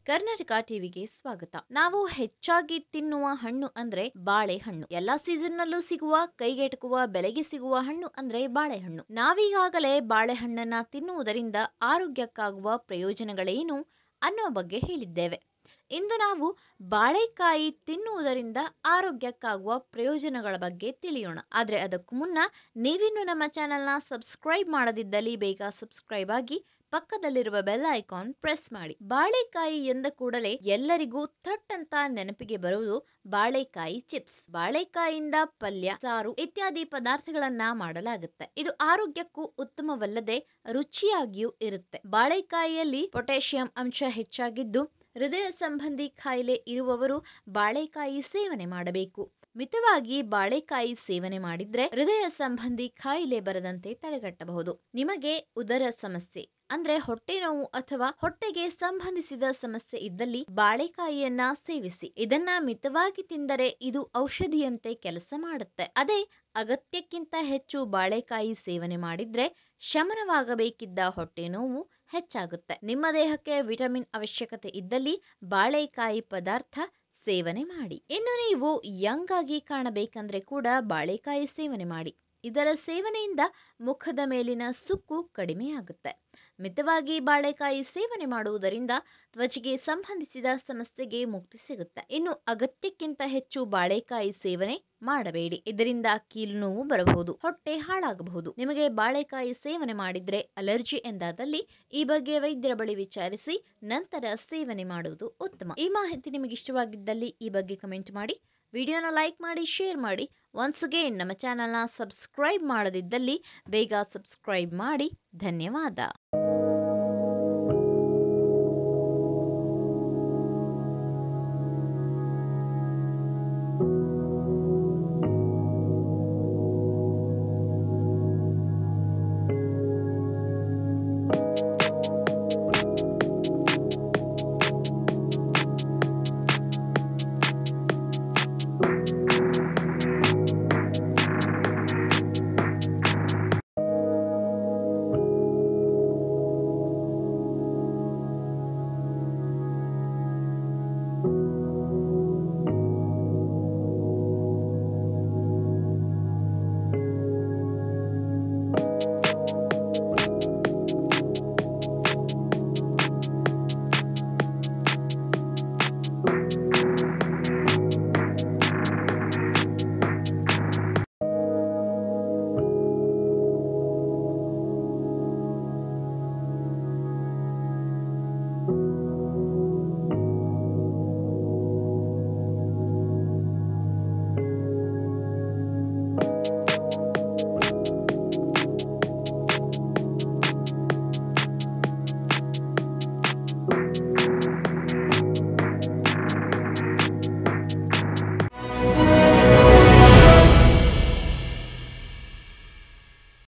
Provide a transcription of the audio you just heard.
ಕರ್ನಾಟಕ ಟಿವಿಗೆ ಸ್ವಾಗತ ನಾವು ಹೆಚ್ಚಾಗಿ ತಿನ್ನುವ ಹಣ್ಣು ಅಂದ್ರೆ ಬಾಳೆಹಣ್ಣು ಎಲ್ಲಾ ಸೀಸನ್ ನಲ್ಲೂ ಸಿಗುವ ಕೈಗೆಟುಕುವ ಬೆಲೆಗೆ ಸಿಗುವ ಹಣ್ಣು ಅಂದ್ರೆ ಬಾಳೆಹಣ್ಣು ನಾವೀಗಾಗಲೇ ಬಾಳೆಹಣ್ಣನ್ನ ತಿನ್ನುವುದರಿಂದ ಆರೋಗ್ಯಕ್ಕಾಗುವ ಪ್ರಯೋಜನಗಳೇನು ಅನ್ನೋ ಬಗ್ಗೆ ಹೇಳಿದ್ದೇವೆ ಇಂದು ನಾವು ಬಾಳೆಕಾಯಿ ತಿನ್ನುವುದರಿಂದ ಆರೋಗ್ಯಕ್ಕಾಗುವ ಪ್ರಯೋಜನಗಳ ಬಗ್ಗೆ ತಿಳಿಯೋಣ ಆದರೆ ಅದಕ್ಕೂ ಮುನ್ನ ನೀವಿನ್ನು ನಮ್ಮ ಚಾನೆಲ್ನ ಸಬ್ಸ್ಕ್ರೈಬ್ ಮಾಡದಿದ್ದಲ್ಲಿ ಬೇಗ ಸಬ್ಸ್ಕ್ರೈಬ್ ಆಗಿ ಪಕ್ಕದಲ್ಲಿರುವ ಬೆಲ್ ಐಕಾನ್ ಪ್ರೆಸ್ ಮಾಡಿ ಬಾಳೆಕಾಯಿ ಎಂದ ಕೂಡಲೇ ಎಲ್ಲರಿಗೂ ಥಟ್ ಅಂತ ನೆನಪಿಗೆ ಬರುವುದು ಬಾಳೆಕಾಯಿ ಚಿಪ್ಸ್ ಬಾಳೆಕಾಯಿಯಿಂದ ಪಲ್ಯ ಸಾರು ಇತ್ಯಾದಿ ಪದಾರ್ಥಗಳನ್ನ ಮಾಡಲಾಗುತ್ತೆ ಇದು ಆರೋಗ್ಯಕ್ಕೂ ಉತ್ತಮವಲ್ಲದೆ ರುಚಿಯಾಗಿಯೂ ಇರುತ್ತೆ ಬಾಳೆಕಾಯಿಯಲ್ಲಿ ಪೊಟ್ಯಾಷಿಯಂ ಅಂಶ ಹೆಚ್ಚಾಗಿದ್ದು ಹೃದಯ ಸಂಬಂಧಿ ಕಾಯಿಲೆ ಇರುವವರು ಬಾಳೆಕಾಯಿ ಸೇವನೆ ಮಾಡಬೇಕು ಮಿತವಾಗಿ ಬಾಳೆಕಾಯಿ ಸೇವನೆ ಮಾಡಿದ್ರೆ ಹೃದಯ ಸಂಬಂಧಿ ಕಾಯಿಲೆ ಬರದಂತೆ ತಡೆಗಟ್ಟಬಹುದು ನಿಮಗೆ ಉದರ ಸಮಸ್ಯೆ ಅಂದ್ರೆ ಹೊಟ್ಟೆ ನೋವು ಅಥವಾ ಹೊಟ್ಟೆಗೆ ಸಂಬಂಧಿಸಿದ ಸಮಸ್ಯೆ ಇದ್ದಲ್ಲಿ ಬಾಳೆಕಾಯಿಯನ್ನ ಸೇವಿಸಿ ಇದನ್ನ ಮಿತವಾಗಿ ತಿಂದರೆ ಇದು ಔಷಧಿಯಂತೆ ಕೆಲಸ ಮಾಡುತ್ತೆ ಅದೇ ಅಗತ್ಯಕ್ಕಿಂತ ಹೆಚ್ಚು ಬಾಳೆಕಾಯಿ ಸೇವನೆ ಮಾಡಿದ್ರೆ ಶಮನವಾಗಬೇಕಿದ್ದ ಹೊಟ್ಟೆ ನೋವು ಹೆಚ್ಚಾಗುತ್ತೆ ನಿಮ್ಮ ದೇಹಕ್ಕೆ ವಿಟಮಿನ್ ಅವಶ್ಯಕತೆ ಇದ್ದಲ್ಲಿ ಬಾಳೆಕಾಯಿ ಪದಾರ್ಥ ಸೇವನೆ ಮಾಡಿ ಇನ್ನು ನೀವು ಯಂಗ್ ಆಗಿ ಕಾಣಬೇಕಂದ್ರೆ ಕೂಡ ಬಾಳೆಕಾಯಿ ಸೇವನೆ ಮಾಡಿ ಇದರ ಸೇವನೆಯಿಂದ ಮುಖದ ಮೇಲಿನ ಸುಕ್ಕು ಕಡಿಮೆಯಾಗುತ್ತೆ ಮಿತವಾಗಿ ಬಾಳೆಕಾಯಿ ಸೇವನೆ ಮಾಡುವುದರಿಂದ ತ್ವಚೆಗೆ ಸಂಬಂಧಿಸಿದ ಸಮಸ್ಯೆಗೆ ಮುಕ್ತಿ ಸಿಗುತ್ತೆ ಇನ್ನು ಅಗತ್ಯಕ್ಕಿಂತ ಹೆಚ್ಚು ಬಾಳೆಕಾಯಿ ಸೇವನೆ ಮಾಡಬೇಡಿ ಇದರಿಂದ ಕೀಲು ನೋವು ಬರಬಹುದು ಹೊಟ್ಟೆ ಹಾಳಾಗಬಹುದು ನಿಮಗೆ ಬಾಳೆಕಾಯಿ ಸೇವನೆ ಮಾಡಿದ್ರೆ ಅಲರ್ಜಿ ಎಂದಾದಲ್ಲಿ ಈ ಬಗ್ಗೆ ವೈದ್ಯರ ಬಳಿ ವಿಚಾರಿಸಿ ನಂತರ ಸೇವನೆ ಮಾಡುವುದು ಉತ್ತಮ ಈ ಮಾಹಿತಿ ನಿಮಗೆ ಇಷ್ಟವಾಗಿದ್ದಲ್ಲಿ ಈ ಬಗ್ಗೆ ಕಮೆಂಟ್ ಮಾಡಿ ವಿಡಿಯೋನ ಲೈಕ್ ಮಾಡಿ ಶೇರ್ ಮಾಡಿ ಒನ್ಸ್ ಅಗೇನ್ ನಮ್ಮ ಚಾನಲ್ನ ಸಬ್ಸ್ಕ್ರೈಬ್ ಮಾಡದಿದ್ದಲ್ಲಿ ಬೇಗ ಸಬ್ಸ್ಕ್ರೈಬ್ ಮಾಡಿ ಧನ್ಯವಾದ